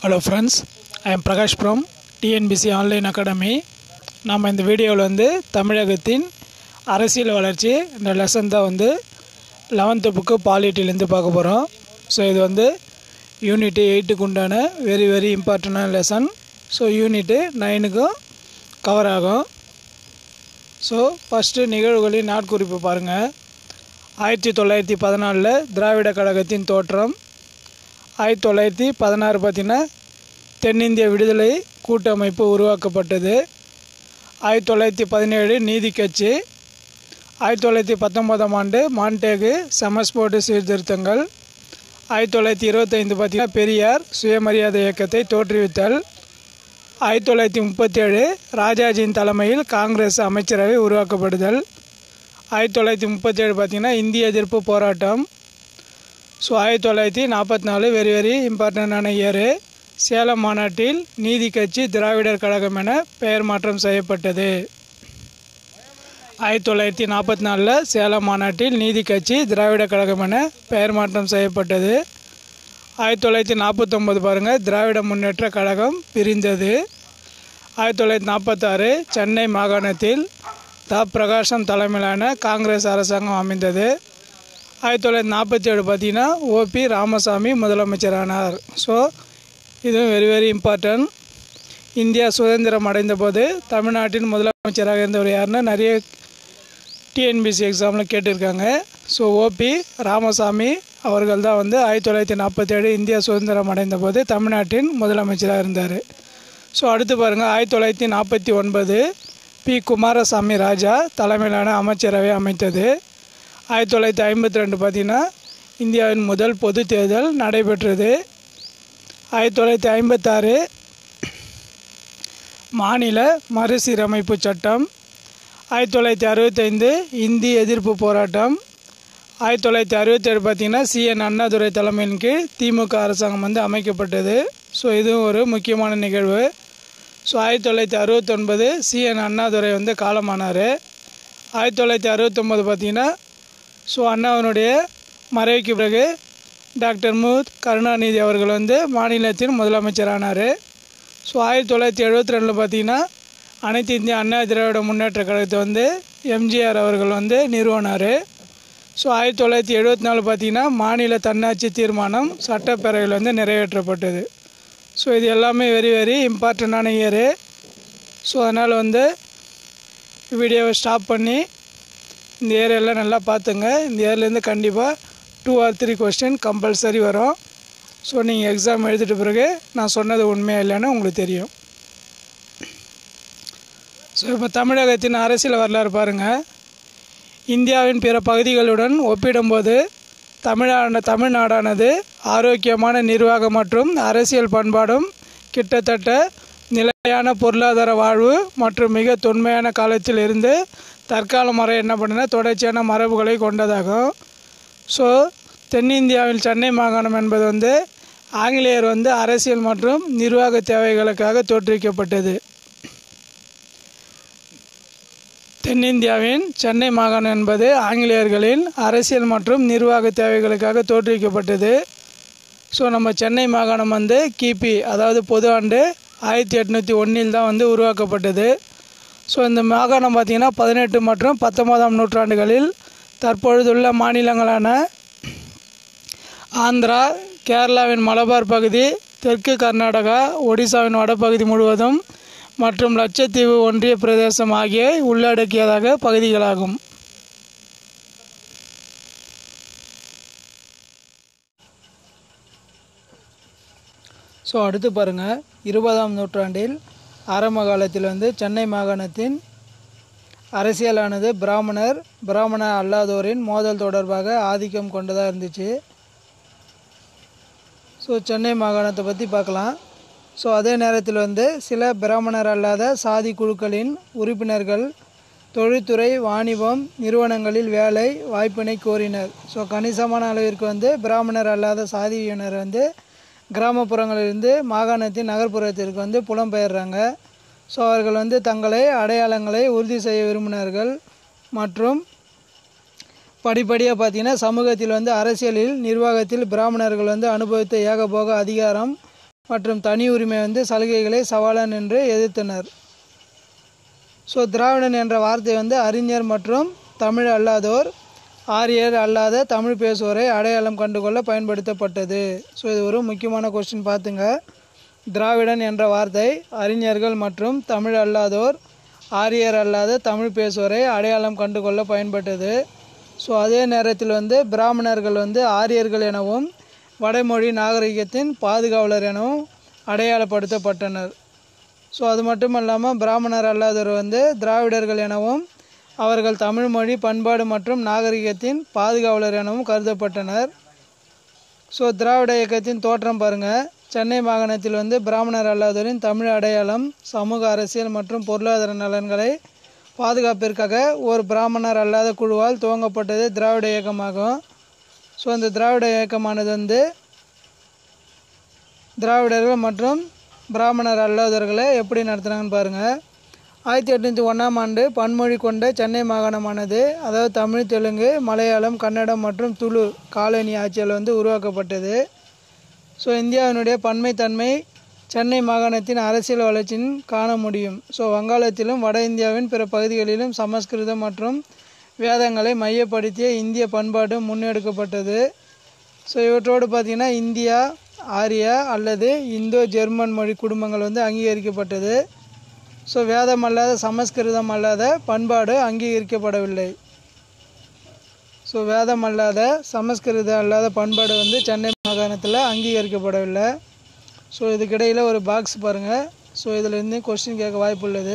hello friends I am Prakash from TNPSC online academy நாம் இந்த வீடியோவில் வந்து தமிழகத்தின் அரசியல் வளர்ச்சி இந்த லெசன் தான் வந்து லெவன்த்து புக்கு பாலிட்டிலேருந்து பார்க்க போகிறோம் ஸோ இது வந்து யூனிட்டு எயிட்டுக்கு உண்டான வெரி வெரி இம்பார்ட்டண்டான லெசன் ஸோ யூனிட்டு நைனுக்கும் கவர் ஆகும் ஸோ ஃபஸ்ட்டு நிகழ்வுகளின் நாட்குறிப்பு பாருங்கள் ஆயிரத்தி தொள்ளாயிரத்தி பதினாலில் திராவிட கழகத்தின் தோற்றம் ஆயிரத்தி தொள்ளாயிரத்தி பதினாறு பார்த்தீங்கன்னா தென்னிந்திய விடுதலை கூட்டமைப்பு உருவாக்கப்பட்டது ஆயிரத்தி தொள்ளாயிரத்தி பதினேழு நீதி கட்சி ஆயிரத்தி தொள்ளாயிரத்தி பத்தொம்போதாம் ஆண்டு மான்டேகு செமஸ்போர்டு சீர்திருத்தங்கள் ஆயிரத்தி தொள்ளாயிரத்தி இருபத்தைந்து பார்த்தீங்கன்னா பெரியார் சுயமரியாதை இயக்கத்தை தோற்றுவித்தல் ஆயிரத்தி தொள்ளாயிரத்தி முப்பத்தேழு ராஜாஜியின் தலைமையில் காங்கிரஸ் அமைச்சரவை உருவாக்கப்படுதல் ஆயிரத்தி தொள்ளாயிரத்தி முப்பத்தேழு பார்த்தீங்கன்னா இந்திய எதிர்ப்பு போராட்டம் ஸோ ஆயிரத்தி தொள்ளாயிரத்தி நாற்பத்தி நாலு வெரி வெரி இம்பார்ட்டண்டான இயரு சேலம் மாநாட்டில் நீதி கட்சி திராவிடர் கழகம் என பெயர் மாற்றம் செய்யப்பட்டது ஆயிரத்தி தொள்ளாயிரத்தி நாற்பத்தி நாலில் சேலம் மாநாட்டில் நீதி கட்சி திராவிட கழகம் என பெயர் மாற்றம் செய்யப்பட்டது ஆயிரத்தி தொள்ளாயிரத்தி நாற்பத்தொம்பது பாருங்கள் திராவிட முன்னேற்ற கழகம் பிரிந்தது ஆயிரத்தி தொள்ளாயிரத்தி நாற்பத்தாறு சென்னை மாகாணத்தில் த பிரகாசம் தலைமையிலான காங்கிரஸ் அரசாங்கம் அமைந்தது ஆயிரத்தி தொள்ளாயிரத்தி நாற்பத்தி ஏழு பார்த்தீங்கன்னா ஓபி ராமசாமி முதலமைச்சரானார் ஸோ இதுவும் வெரி வெரி இம்பார்ட்டன்ட் இந்தியா சுதந்திரம் அடைந்த போது தமிழ்நாட்டின் முதலமைச்சராக இருந்தவர் யாருன்னா நிறைய டிஎன்பிசி எக்ஸாமில் கேட்டிருக்காங்க ஸோ ஓபி ராமசாமி அவர்கள் தான் வந்து ஆயிரத்தி தொள்ளாயிரத்தி நாற்பத்தேழு இந்தியா சுதந்திரம் அடைந்த போது தமிழ்நாட்டின் முதலமைச்சராக இருந்தார் ஸோ அடுத்து பாருங்கள் ஆயிரத்தி தொள்ளாயிரத்தி நாற்பத்தி ஒன்பது பி குமாரசாமி ராஜா தலைமையிலான அமைச்சரவை அமைத்தது ஆயிரத்தி தொள்ளாயிரத்தி ஐம்பத்தி ரெண்டு பார்த்திங்கன்னா இந்தியாவின் முதல் பொது தேர்தல் நடைபெற்றது ஆயிரத்தி தொள்ளாயிரத்தி ஐம்பத்தாறு மாநில மறுசீரமைப்பு சட்டம் ஆயிரத்தி தொள்ளாயிரத்தி அறுபத்தைந்து இந்தி எதிர்ப்பு போராட்டம் ஆயிரத்தி தொள்ளாயிரத்தி அறுபத்தேழு பார்த்திங்கன்னா சிஎன் அண்ணாதுரை தலைமையின் கீழ் திமுக அரசாங்கம் வந்து அமைக்கப்பட்டது ஸோ இதுவும் ஒரு முக்கியமான நிகழ்வு ஸோ ஆயிரத்தி தொள்ளாயிரத்தி அறுபத்தொன்பது சிஎன் அண்ணாதுரை வந்து காலமானார் ஆயிரத்தி தொள்ளாயிரத்தி அறுபத்தொம்போது பார்த்திங்கன்னா ஸோ அண்ணாவினுடைய மறைவுக்கு பிறகு டாக்டர் மு கருணாநிதி அவர்கள் வந்து மாநிலத்தின் முதலமைச்சரானார் ஸோ ஆயிரத்தி தொள்ளாயிரத்தி எழுபத்தி ரெண்டில் பார்த்தீங்கன்னா அனைத்து இந்திய அண்ணா திராவிட முன்னேற்ற கழகத்தை வந்து எம்ஜிஆர் அவர்கள் வந்து நிறுவனார் ஸோ ஆயிரத்தி தொள்ளாயிரத்தி எழுபத்தி நாலு பார்த்தீங்கன்னா மாநில தன்னாட்சி தீர்மானம் சட்டப்பேரவையில் வந்து நிறைவேற்றப்பட்டது ஸோ இது எல்லாமே வெரி வெரி இம்பார்ட்டண்டான இயரு ஸோ அதனால் வந்து வீடியோவை ஸ்டாப் பண்ணி இந்த ஏரியாலாம் நல்லா பார்த்துங்க இந்த இயர்லேருந்து கண்டிப்பாக two or three question compulsory வரும் ஸோ நீங்கள் எக்ஸாம் எழுதிட்ட பிறகு நான் சொன்னது உண்மையாக இல்லைன்னு உங்களுக்கு தெரியும் ஸோ இப்போ தமிழகத்தின் அரசியல் வரலாறு பாருங்கள் இந்தியாவின் பிற பகுதிகளுடன் ஒப்பிடும்போது தமிழான தமிழ்நாடானது ஆரோக்கியமான நிர்வாகம் மற்றும் அரசியல் பண்பாடும் கிட்டத்தட்ட நிலையான பொருளாதார வாழ்வு மற்றும் மிக தொன்மையான காலத்தில் இருந்து தற்கால முறை என்ன பண்ணுன்னா தொடர்ச்சியான மரபுகளை கொண்டதாகும் ஸோ தென்னிந்தியாவில் சென்னை மாகாணம் என்பது வந்து ஆங்கிலேயர் வந்து அரசியல் மற்றும் நிர்வாக தேவைகளுக்காக தோற்றுவிக்கப்பட்டது தென்னிந்தியாவின் சென்னை மாகாணம் என்பது ஆங்கிலேயர்களின் அரசியல் மற்றும் நிர்வாக தேவைகளுக்காக தோற்றுவிக்கப்பட்டது ஸோ நம்ம சென்னை மாகாணம் வந்து கிபி அதாவது பொது ஆண்டு ஆயிரத்தி எட்நூற்றி ஒன்றில் தான் வந்து உருவாக்கப்பட்டது ஸோ இந்த மாகாணம் பார்த்திங்கன்னா பதினெட்டு மற்றும் பத்தொன்பதாம் நூற்றாண்டுகளில் தற்பொழுதுள்ள மாநிலங்களான ஆந்திரா கேரளாவின் மலபார் பகுதி தெற்கு கர்நாடகா ஒடிசாவின் வடபகுதி முழுவதும் மற்றும் லட்சத்தீவு ஒன்றிய பிரதேசம் ஆகிய உள்ளடக்கியதாக பகுதிகளாகும் ஸோ அடுத்து பாருங்கள் இருபதாம் நூற்றாண்டில் ஆரம்ப காலத்தில் வந்து சென்னை மாகாணத்தின் அரசியலானது பிராமணர் பிராமண அல்லாதோரின் மோதல் தொடர்பாக ஆதிக்கம் கொண்டதாக இருந்துச்சு ஸோ சென்னை மாகாணத்தை பற்றி பார்க்கலாம் ஸோ அதே நேரத்தில் வந்து சில பிராமணர் அல்லாத சாதி குழுக்களின் உறுப்பினர்கள் தொழில்துறை வாணிபம் நிறுவனங்களில் வேலை வாய்ப்பினை கோரினர் ஸோ கணிசமான அளவிற்கு வந்து பிராமணர் அல்லாத சாதியினர் வந்து கிராமப்புறங்களிலிருந்து மாகாணத்தின் நகர்ப்புறத்திற்கு வந்து புலம்பெயர்றாங்க ஸோ அவர்கள் வந்து தங்களை அடையாளங்களை உறுதி செய்ய விரும்பினார்கள் மற்றும் படிப்படியாக பார்த்தீங்கன்னா சமூகத்தில் வந்து அரசியலில் நிர்வாகத்தில் பிராமணர்கள் வந்து அனுபவித்த ஏகபோக அதிகாரம் மற்றும் தனி உரிமை வந்து சலுகைகளை சவாலான் என்று எதிர்த்தனர் ஸோ திராவிடன் என்ற வார்த்தை வந்து அறிஞர் மற்றும் தமிழ் அல்லாதோர் ஆரியர் அல்லாத தமிழ் பேசுவோரை அடையாளம் கண்டுகொள்ள பயன்படுத்தப்பட்டது ஸோ இது ஒரு முக்கியமான கொஸ்டின் பார்த்துங்க திராவிடன் என்ற வார்த்தை அறிஞர்கள் மற்றும் தமிழ் அல்லாதோர் ஆரியர் அல்லாத தமிழ் பேசுவோரை அடையாளம் கண்டுகொள்ள பயன்பட்டது ஸோ அதே நேரத்தில் வந்து பிராமணர்கள் வந்து ஆரியர்கள் எனவும் வடமொழி நாகரிகத்தின் பாதுகாவலர் எனவும் அடையாளப்படுத்தப்பட்டனர் ஸோ அது மட்டும் இல்லாமல் பிராமணர் அல்லாதவர் வந்து திராவிடர்கள் எனவும் அவர்கள் தமிழ் மொழி பண்பாடு மற்றும் நாகரிகத்தின் பாதுகாவலர் எனவும் கருதப்பட்டனர் ஸோ திராவிட இயக்கத்தின் தோற்றம் பாருங்கள் சென்னை மாகாணத்தில் வந்து பிராமணர் அல்லாதோரின் தமிழ் அடையாளம் சமூக அரசியல் மற்றும் பொருளாதார நலன்களை பாதுகாப்பிற்காக ஒரு பிராமணர் அல்லாத குழுவால் துவங்கப்பட்டது திராவிட இயக்கமாகும் ஸோ அந்த திராவிட இயக்கமானது வந்து திராவிடர்கள் மற்றும் பிராமணர் அல்லாதவர்களை எப்படி நடத்துனாங்கன்னு பாருங்கள் ஆயிரத்தி எட்நூற்றி ஒன்றாம் ஆண்டு பன்மொழி கொண்ட சென்னை மாகாணமானது அதாவது தமிழ் தெலுங்கு மலையாளம் கன்னடம் மற்றும் துளு காலனி ஆட்சியால் வந்து உருவாக்கப்பட்டது ஸோ இந்தியாவினுடைய பன்மைத்தன்மை சென்னை மாகாணத்தின் அரசியல் வளர்ச்சியின் காண முடியும் ஸோ வங்காளத்திலும் வட இந்தியாவின் பிற பகுதிகளிலும் சமஸ்கிருதம் மற்றும் வேதங்களை மையப்படுத்திய இந்திய பண்பாடு முன்னெடுக்கப்பட்டது ஸோ இவற்றோடு பார்த்திங்கன்னா இந்தியா ஆரியா அல்லது இந்தோ ஜெர்மன் மொழி குடும்பங்கள் வந்து அங்கீகரிக்கப்பட்டது ஸோ வேதம் அல்லாத சமஸ்கிருதம் அல்லாத பண்பாடு அங்கீகரிக்கப்படவில்லை ஸோ வேதம் அல்லாத சமஸ்கிருதம் அல்லாத பண்பாடு வந்து சென்னை மாகாணத்தில் அங்கீகரிக்கப்படவில்லை ஸோ இதுக்கிடையில் ஒரு பாக்ஸ் பாருங்கள் ஸோ இதிலிருந்து கொஸ்டின் கேட்க வாய்ப்புள்ளது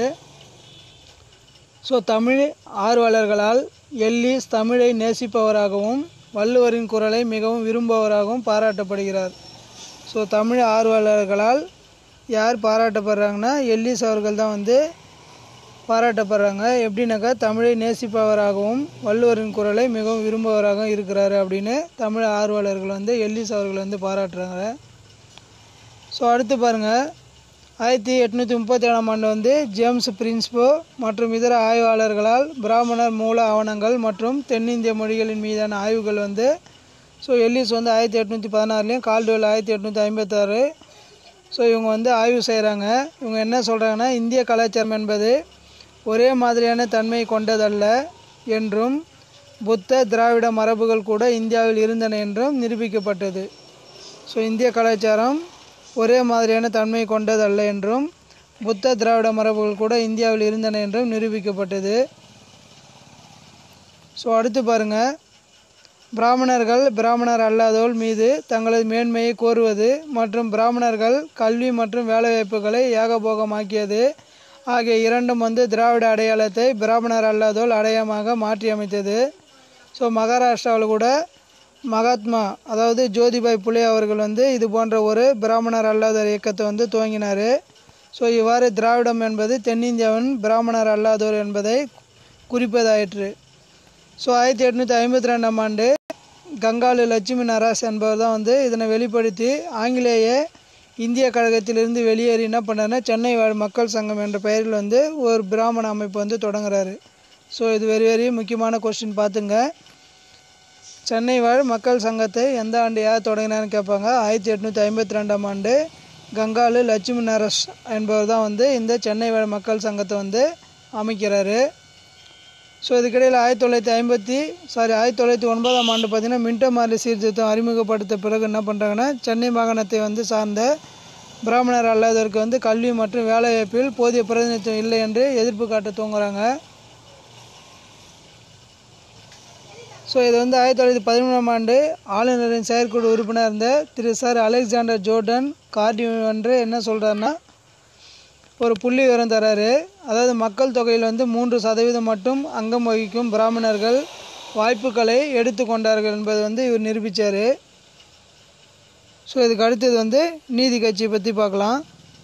ஸோ தமிழ் ஆர்வலர்களால் எல்லீஸ் தமிழை நேசிப்பவராகவும் வள்ளுவரின் குரலை மிகவும் விரும்புபவராகவும் பாராட்டப்படுகிறார் ஸோ தமிழ் ஆர்வலர்களால் யார் பாராட்டப்படுறாங்கன்னா எல்லீஸ் அவர்கள் தான் வந்து பாராட்டப்படுறாங்க எப்படின்னாக்கா தமிழை நேசிப்பவராகவும் வள்ளுவரின் குரலை மிகவும் விரும்புவராகவும் இருக்கிறாரு அப்படின்னு தமிழ் ஆர்வலர்கள் வந்து எல்லீஸ் அவர்கள் வந்து பாராட்டுறாங்க ஸோ அடுத்து பாருங்கள் ஆயிரத்தி எட்நூற்றி முப்பத்தி ஏழாம் ஆண்டு வந்து ஜேம்ஸ் பிரின்ஸ்போ மற்றும் இதர ஆய்வாளர்களால் பிராமணர் மூல ஆவணங்கள் மற்றும் தென்னிந்திய மொழிகளின் மீதான ஆய்வுகள் வந்து ஸோ எல்லிஸ் வந்து ஆயிரத்தி எட்நூற்றி பதினாறுலேயும் கால்டுவெல் ஆயிரத்தி எட்நூற்றி ஐம்பத்தாறு ஸோ இவங்க வந்து ஆய்வு செய்கிறாங்க இவங்க என்ன சொல்கிறாங்கன்னா இந்திய கலாச்சாரம் என்பது ஒரே மாதிரியான தன்மை கொண்டதல்ல என்றும் புத்த திராவிட மரபுகள் கூட இந்தியாவில் இருந்தன என்றும் நிரூபிக்கப்பட்டது ஸோ இந்திய கலாச்சாரம் ஒரே மாதிரியான தன்மை கொண்டதல்ல என்றும் புத்த திராவிட மரபுகள் கூட இந்தியாவில் இருந்தன என்றும் நிரூபிக்கப்பட்டது ஸோ அடுத்து பாருங்கள் பிராமணர்கள் பிராமணர் அல்லாதோர் மீது தங்களது மேன்மையை கோருவது மற்றும் பிராமணர்கள் கல்வி மற்றும் வேலைவாய்ப்புகளை ஏகபோகமாக்கியது ஆகிய இரண்டும் வந்து திராவிட அடையாளத்தை பிராமணர் அல்லாதோர் அடையாளமாக மாற்றி அமைத்தது ஸோ மகாராஷ்டிராவில் கூட மகாத்மா அதாவது ஜோதிபாய் புலே அவர்கள் வந்து இது போன்ற ஒரு பிராமணர் அல்லாதோர் இயக்கத்தை வந்து துவங்கினார் ஸோ இவ்வாறு திராவிடம் என்பது தென்னிந்தியாவின் பிராமணர் அல்லாதோர் என்பதை குறிப்பதாயிற்று ஸோ ஆயிரத்தி எட்நூற்றி ஐம்பத்தி ரெண்டாம் ஆண்டு கங்காலு லட்சுமி நராஸ் என்பவர் தான் வந்து இதனை வெளிப்படுத்தி ஆங்கிலேய இந்திய கழகத்திலிருந்து வெளியேறி என்ன பண்ணாருன்னா சென்னை வாழ் மக்கள் சங்கம் என்ற பெயரில் வந்து ஒரு பிராமண அமைப்பு வந்து தொடங்குறாரு ஸோ இது வெரி வெரி முக்கியமான கொஸ்டின் பார்த்துங்க சென்னை வாழ் மக்கள் சங்கத்தை எந்த ஆண்டு யார் தொடங்கினான்னு கேட்பாங்க ஆயிரத்தி எட்நூற்றி ஐம்பத்தி ரெண்டாம் ஆண்டு கங்காலு லட்சுமி நரஸ் என்பவர் தான் வந்து இந்த சென்னை வாழ் மக்கள் சங்கத்தை வந்து அமைக்கிறாரு ஸோ இதுக்கிடையில் ஆயிரத்தி தொள்ளாயிரத்தி ஐம்பத்தி சாரி ஆயிரத்தி தொள்ளாயிரத்தி ஒன்பதாம் ஆண்டு பார்த்திங்கன்னா மின்டோ மார்லி சீர்திருத்தம் அறிமுகப்படுத்த பிறகு என்ன பண்ணுறாங்கன்னா சென்னை மாகாணத்தை வந்து சார்ந்த பிராமணர் அல்லாதவருக்கு வந்து கல்வி மற்றும் வேலைவாய்ப்பில் போதிய பிரதிநிதித்துவம் இல்லை என்று எதிர்ப்பு காட்ட துவங்குறாங்க ஸோ இது வந்து ஆயிரத்தி தொள்ளாயிரத்தி பதிமூணாம் ஆண்டு ஆளுநரின் செயற்குழு உறுப்பினர் இருந்த திரு சார் அலெக்சாண்டர் ஜோர்டன் கார்டி வந்து என்ன சொல்கிறாருன்னா ஒரு புள்ளி விவரம் தராரு அதாவது மக்கள் தொகையில் வந்து மூன்று சதவீதம் மட்டும் அங்கம் வகிக்கும் பிராமணர்கள் வாய்ப்புகளை எடுத்துக்கொண்டார்கள் என்பது வந்து இவர் நிரூபித்தார் ஸோ இதுக்கு அடுத்தது வந்து நீதி கட்சியை பற்றி பார்க்கலாம்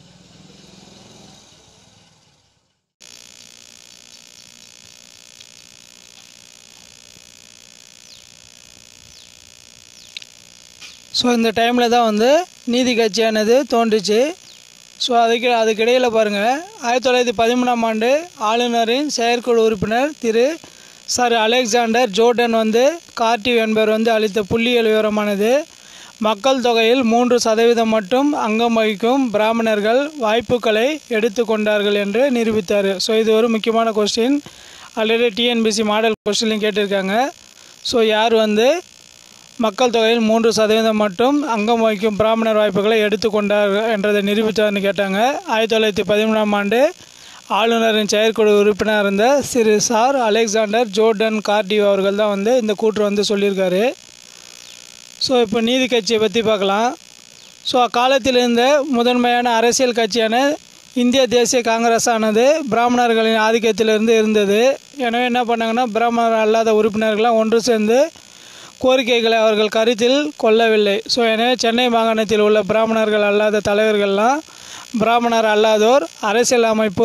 ஸோ இந்த டைமில் தான் வந்து நீதி கட்சியானது தோன்றுச்சு ஸோ அதுக்கு அதுக்கிடையில் பாருங்கள் ஆயிரத்தி தொள்ளாயிரத்தி பதிமூணாம் ஆண்டு ஆளுநரின் செயற்குழு உறுப்பினர் திரு சர் அலெக்சாண்டர் ஜோர்டன் வந்து கார்டிவ் என்பவர் வந்து அளித்த புள்ளியியல் விவரமானது மக்கள் தொகையில் மூன்று சதவீதம் மட்டும் அங்கம் வகிக்கும் பிராமணர்கள் வாய்ப்புகளை எடுத்துக்கொண்டார்கள் என்று நிரூபித்தார் ஸோ இது ஒரு முக்கியமான கொஸ்டின் ஆல்ரெடி டிஎன்பிசி மாடல் கொஸ்டின்லையும் கேட்டிருக்காங்க ஸோ யார் வந்து மக்கள் தொகையில் மூன்று சதவீதம் மட்டும் அங்கம் வகிக்கும் பிராமணர் வாய்ப்புகளை எடுத்துக்கொண்டார் என்றதை நிரூபித்தார்னு கேட்டாங்க ஆயிரத்தி தொள்ளாயிரத்தி பதிமூணாம் ஆண்டு ஆளுநரின் செயற்குழு உறுப்பினர் இருந்த சிறு சார் அலெக்சாண்டர் ஜோர்டன் கார்டியோ அவர்கள் தான் வந்து இந்த கூற்று வந்து சொல்லியிருக்காரு ஸோ இப்போ நீதி கட்சியை பற்றி பார்க்கலாம் ஸோ அக்காலத்தில் இருந்த முதன்மையான அரசியல் கட்சியான இந்திய தேசிய காங்கிரஸ் ஆனது பிராமணர்களின் ஆதிக்கத்திலிருந்து இருந்தது எனவே என்ன பண்ணாங்கன்னா பிராமணர் அல்லாத உறுப்பினர்கள்லாம் ஒன்று சேர்ந்து கோரிக்கைகளை அவர்கள் கருத்தில் கொள்ளவில்லை ஸோ எனவே சென்னை மாகாணத்தில் உள்ள பிராமணர்கள் அல்லாத தலைவர்கள்லாம் பிராமணர் அல்லாதோர் அரசியல் அமைப்பு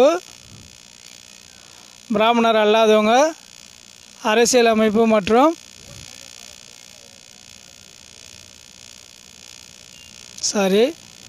பிராமணர் அல்லாதவங்க அரசியல் அமைப்பு மற்றும் சாரி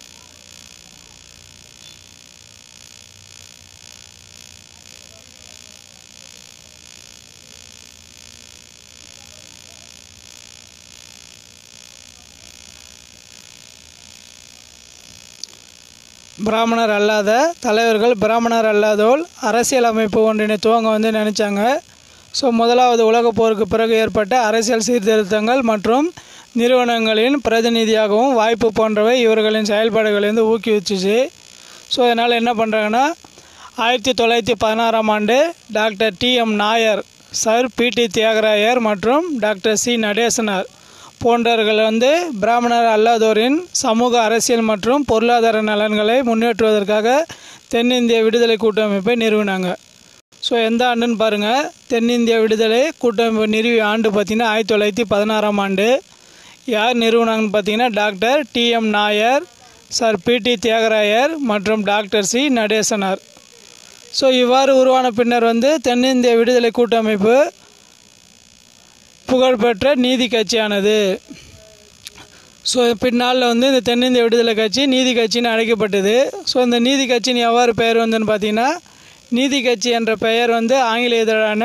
பிராமணர் அல்லாத தலைவர்கள் பிராமணர் அல்லாதோர் அரசியல் அமைப்பு ஒன்றினை துவங்க வந்து நினச்சாங்க ஸோ முதலாவது உலகப் போருக்கு பிறகு ஏற்பட்ட அரசியல் சீர்திருத்தங்கள் மற்றும் நிறுவனங்களின் பிரதிநிதியாகவும் வாய்ப்பு போன்றவை இவர்களின் செயல்பாடுகளை வந்து ஊக்குவிச்சிச்சு ஸோ அதனால் என்ன பண்ணுறாங்கன்னா ஆயிரத்தி தொள்ளாயிரத்தி பதினாறாம் ஆண்டு doctor T M Nair sir PT Thyagarayar மற்றும் டாக்டர் சி நடேசனார் போன்றவர்கள் வந்து பிராமணர் அல்லாதோரின் சமூக அரசியல் மற்றும் பொருளாதார நலன்களை முன்னேற்றுவதற்காக தென்னிந்திய விடுதலை கூட்டமைப்பை நிறுவினாங்க ஸோ எந்த ஆண்டுன்னு பாருங்கள் தென்னிந்திய விடுதலை கூட்டமைப்பு நிறுவிய ஆண்டு பார்த்திங்கன்னா ஆயிரத்தி தொள்ளாயிரத்தி பதினாறாம் ஆண்டு யார் நிறுவனாங்கன்னு பார்த்தீங்கன்னா doctor T M Nair sir PT Thyagarayar மற்றும் டாக்டர் சி நடேசனார் ஸோ இவ்வாறு உருவான பின்னர் வந்து தென்னிந்திய விடுதலை கூட்டமைப்பு புகழ்பெற்ற நீதி கட்சியானது ஸோ பின்னால் வந்து இந்த தென்னிந்திய விடுதலை கட்சி நீதி கட்சின்னு அழைக்கப்பட்டது ஸோ இந்த நீதி கட்சின்னு எவ்வாறு பெயர் வந்துன்னு பார்த்தீங்கன்னா நீதி கட்சி என்ற பெயர் வந்து ஆங்கில இதழான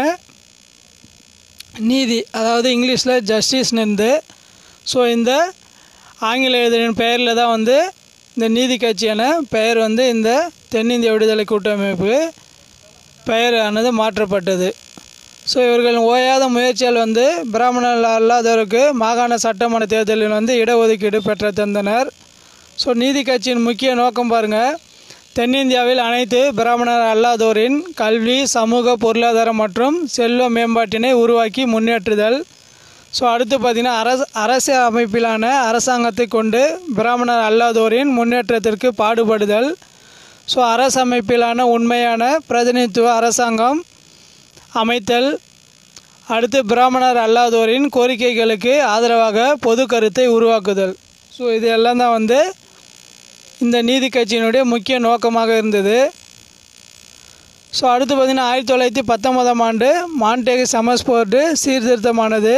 நீதி அதாவது இங்கிலீஷில் ஜஸ்டிஸ்னு இருந்து ஸோ இந்த ஆங்கில இதழின் பெயரில் தான் வந்து இந்த நீதி கட்சியான பெயர் வந்து இந்த தென்னிந்திய விடுதலை கூட்டமைப்பு பெயர் ஆனது மாற்றப்பட்டது ஸோ இவர்களின் ஓயாத முயற்சியால் வந்து பிராமணர் அல்லாதவருக்கு மாகாண சட்டமன்ற தேர்தலில் வந்து இடஒதுக்கீடு பெற்ற தந்தனர் ஸோ நீதி கட்சியின் முக்கிய நோக்கம் பாருங்கள் தென்னிந்தியாவில் அனைத்து பிராமணர் அல்லாதோரின் கல்வி சமூக பொருளாதாரம் மற்றும் செல்வ மேம்பாட்டினை உருவாக்கி முன்னேற்றுதல் ஸோ அடுத்து பார்த்திங்கன்னா அரச அரசு அமைப்பிலான அரசாங்கத்தை கொண்டு பிராமணர் அல்லாதோரின் முன்னேற்றத்திற்கு பாடுபடுதல் ஸோ அரசு அமைப்பிலான உண்மையான பிரதிநிதித்துவ அரசாங்கம் அமைத்தல் அடுத்து பிராமணர் அல்லாதோரின் கோரிக்கைகளுக்கு ஆதரவாக பொது கருத்தை உருவாக்குதல் ஸோ இது எல்லாம் தான் வந்து இந்த நீதி கட்சியினுடைய முக்கிய நோக்கமாக இருந்தது ஸோ அடுத்து பார்த்திங்கன்னா ஆயிரத்தி தொள்ளாயிரத்தி பத்தொன்பதாம் ஆண்டு மான்டேக் சமஸ்போர்டு சீர்திருத்தமானது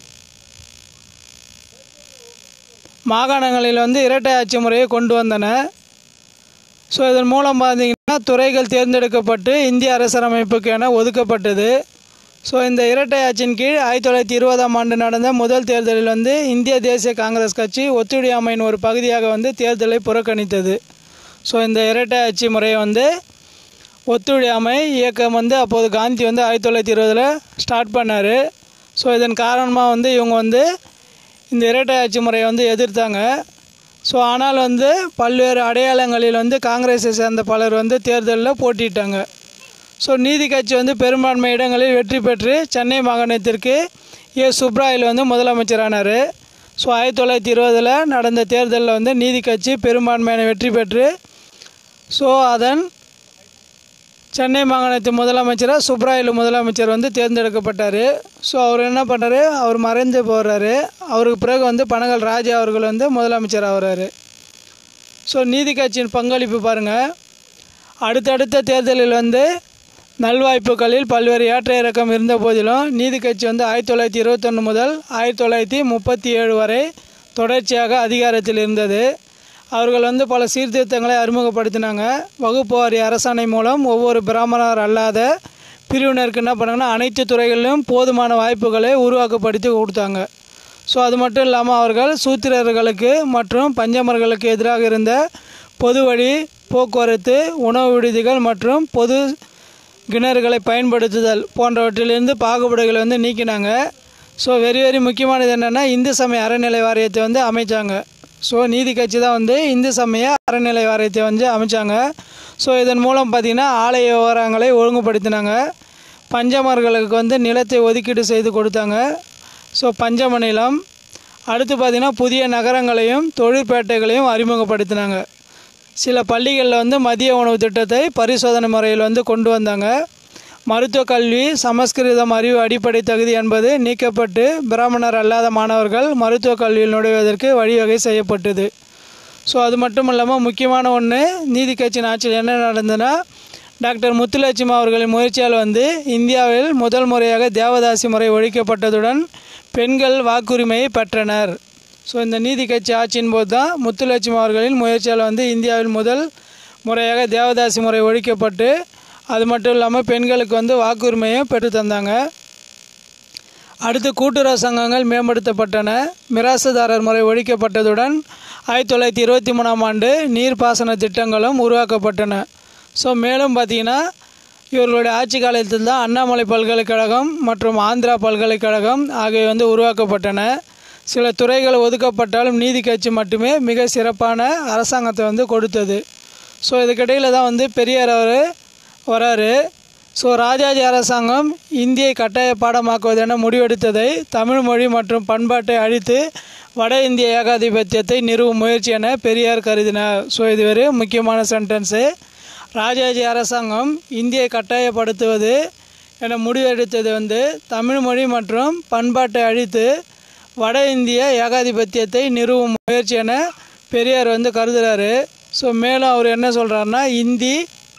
மாகாணங்களில் வந்து இரட்டை ஆட்சி முறையை கொண்டு வந்தன ஸோ இதன் மூலம் பார்த்தீங்கன்னா துறைகள் தேர்ந்தெடுக்கப்பட்டு இந்திய அரசியலமைப்புக்கு என ஒதுக்கப்பட்டது ஸோ இந்த இரட்டை ஆட்சியின் கீழ் ஆயிரத்தி தொள்ளாயிரத்தி இருபதாம் ஆண்டு நடந்த முதல் தேர்தலில் வந்து இந்திய தேசிய காங்கிரஸ் கட்சி ஒத்துழையாமையின் ஒரு பகுதியாக வந்து தேர்தலை புறக்கணித்தது ஸோ இந்த இரட்டை ஆட்சி முறையை வந்து ஒத்துழையாமை இயக்கம் வந்து அப்போது காந்தி வந்து ஆயிரத்தி தொள்ளாயிரத்தி இருபதில் ஸ்டார்ட் பண்ணார் ஸோ இதன் காரணமாக வந்து இவங்க வந்து இந்த இரட்டை ஆட்சி முறையை வந்து எதிர்த்தாங்க ஸோ ஆனால் வந்து பல்வேறு அடையாளங்களில் வந்து காங்கிரஸை சேர்ந்த பலர் வந்து தேர்தலில் போட்டிட்டாங்க ஸோ நீதி கட்சி வந்து பெரும்பான்மை இடங்களில் வெற்றி பெற்று சென்னை மாகாணத்திற்கு ஏ சுப்ராயில் வந்து முதலமைச்சரானார் ஸோ ஆயிரத்தி தொள்ளாயிரத்தி இருபதில் நடந்த தேர்தலில் வந்து நீதி கட்சி பெரும்பான்மையான வெற்றி பெற்று ஸோ அதன் சென்னை மாகாணத்து முதலமைச்சராக சுப்ராயலு முதலமைச்சர் வந்து தேர்ந்தெடுக்கப்பட்டார் ஸோ அவர் என்ன பண்ணுறாரு அவர் மறைந்து போகிறாரு அவருக்கு பிறகு வந்து பனகல் ராஜா அவர்கள் வந்து முதலமைச்சர் ஆகிறாரு ஸோ நீதி கட்சியின் பங்களிப்பு பாருங்கள் அடுத்தடுத்த தேர்தலில் வந்து நல்வாய்ப்புகளில் பல்வேறு ஏற்ற இறக்கம் இருந்த போதிலும் நீதி கட்சி வந்து ஆயிரத்தி தொள்ளாயிரத்தி இருபத்தொன்று முதல் ஆயிரத்தி தொள்ளாயிரத்தி முப்பத்தி ஏழு வரை தொடர்ச்சியாக அதிகாரத்தில் இருந்தது அவர்கள் வந்து பல சீர்திருத்தங்களை அறிமுகப்படுத்தினாங்க வகுப்பு வாரி அரசாணை மூலம் ஒவ்வொரு பிராமணர் அல்லாத பிரிவினருக்கு என்ன பண்ணாங்கன்னா அனைத்து துறைகளிலும் போதுமான வாய்ப்புகளை உருவாக்கப்படுத்தி கொடுத்தாங்க ஸோ அது மட்டும் இல்லாமல் அவர்கள் சூத்திரர்களுக்கு மற்றும் பஞ்சமர்களுக்கு எதிராக இருந்த பொது வழி போக்குவரத்து உணவு விடுதிகள் மற்றும் பொது கிணறுகளை பயன்படுத்துதல் போன்றவற்றிலிருந்து பாகுபாடுகளை வந்து நீக்கினாங்க ஸோ வெரி வெரி முக்கியமானது என்னென்னா இந்து சமய அறநிலை வாரியத்தை வந்து அமைச்சாங்க ஸோ நீதி கட்சி தான் வந்து இந்து சமய அறநிலை வாரியத்தை வந்து அமைச்சாங்க ஸோ இதன் மூலம் பார்த்திங்கன்னா ஆலய விவரங்களை ஒழுங்குபடுத்தினாங்க பஞ்சமர்களுக்கு வந்து நிலத்தை ஒதுக்கீடு செய்து கொடுத்தாங்க ஸோ பஞ்சம நிலம் அடுத்து பார்த்திங்கன்னா புதிய நகரங்களையும் தொழிற்பேட்டைகளையும் அறிமுகப்படுத்தினாங்க சில பள்ளிகளில் வந்து மதிய உணவு திட்டத்தை பரிசோதனை முறையில் வந்து கொண்டு வந்தாங்க மருத்துவ கல்வி சமஸ்கிருதம் அறிவு அடிப்படை தகுதி என்பது நீக்கப்பட்டு பிராமணர் அல்லாத மாணவர்கள் மருத்துவ கல்வியில் நுழைவதற்கு வழிவகை செய்யப்பட்டது ஸோ அது மட்டும் இல்லாமல் முக்கியமான ஒன்று நீதி கட்சியின் ஆட்சியில் என்ன நடந்ததுன்னா டாக்டர் முத்துலட்சுமி அவர்களின் முயற்சியால் வந்து இந்தியாவில் முதல் முறையாக தேவதாசி முறை ஒழிக்கப்பட்டதுடன் பெண்கள் வாக்குரிமையை பெற்றனர் ஸோ இந்த நீதி கட்சி ஆட்சியின் போது தான் முத்துலட்சுமி அவர்களின் முயற்சியால் வந்து இந்தியாவில் முதல் முறையாக தேவதாசி முறை ஒழிக்கப்பட்டு அது மட்டும் இல்லாமல் பெண்களுக்கு வந்து வாக்குரிமையும் பெற்று தந்தாங்க அடுத்து கூட்டுறவு சங்கங்கள் மேம்படுத்தப்பட்டன மிராசுதாரர் முறை ஒழிக்கப்பட்டதுடன் ஆயிரத்தி தொள்ளாயிரத்தி இருபத்தி மூணாம் ஆண்டு நீர்ப்பாசன திட்டங்களும் உருவாக்கப்பட்டன ஸோ மேலும் பார்த்திங்கன்னா இவர்களுடைய ஆட்சி காலத்தில் தான் அண்ணாமலை பல்கலைக்கழகம் மற்றும் ஆந்திரா பல்கலைக்கழகம் ஆகியவை வந்து உருவாக்கப்பட்டன சில துறைகள் ஒதுக்கப்பட்டாலும் நீதி கட்சி மட்டுமே மிக சிறப்பான அரசாங்கத்தை வந்து கொடுத்தது ஸோ இதுக்கிடையில் தான் வந்து பெரியார் அவர் வராரு ஸோ ராஜாஜி அரசாங்கம் இந்தியை கட்டாய பாடமாக்குவதென முடிவெடுத்ததை தமிழ் மொழி மற்றும் பண்பாட்டை அழித்து வட இந்திய ஏகாதிபத்தியத்தை நிறுவும் முயற்சி என பெரியார் கருதினார் ஸோ இது ஒரு முக்கியமான சென்டென்ஸு ராஜாஜி அரசாங்கம் இந்தியை கட்டாயப்படுத்துவது என முடிவெடுத்தது வந்து தமிழ் மொழி மற்றும் பண்பாட்டை அழித்து வட இந்திய ஏகாதிபத்தியத்தை நிறுவும் முயற்சி என பெரியார் வந்து கருதுகிறாரு ஸோ மேலும் அவர் என்ன சொல்கிறாருன்னா இந்தி